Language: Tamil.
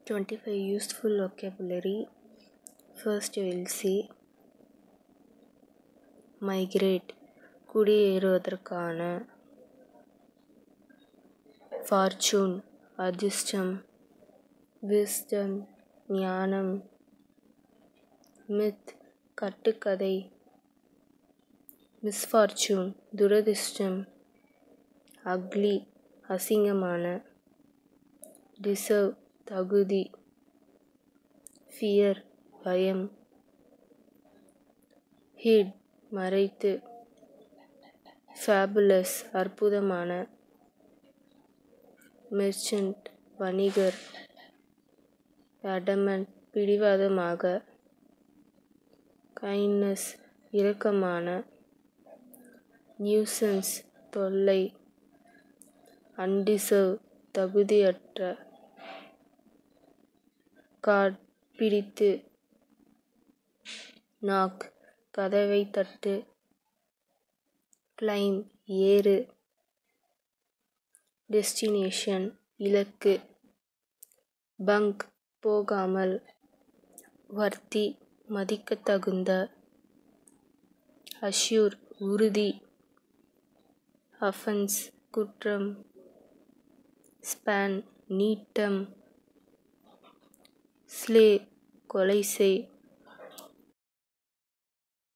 25 useful vocabulary. First, we will see migrate குடியேறுவதற்கான ஃபார்ச்சூன் அதிர்ஷ்டம் விஸ்டம் ஞானம் மித் கட்டுக்கதை மிஸ்ஃபார்ச்சூன் துரதிர்ஷ்டம் அக்லி அசிங்கமான டிசர்வ் தகுதி ஃபியர் பயம் ஹிட் மறைத்து ஃபேபுலஸ் அற்புதமான மெர்ச்சன்ட் வணிகர் அடமண்ட் பிடிவாதமாக கைண்ட்னஸ் இரக்கமான நியூசன்ஸ் தொல்லை அன்டிசர்வ் தகுதியற்ற கார்ட் பிடித்து நாக் கதவை தட்டு கிளைம் ஏறு டெஸ்டினேஷன் இலக்கு பங்க் போகாமல் வர்த்தி மதிக்கத்தகுந்த அஷ்யூர் உறுதி அஃபென்ஸ் குற்றம் ஸ்பேன் நீட்டம் ஸ்லே கொலை செய்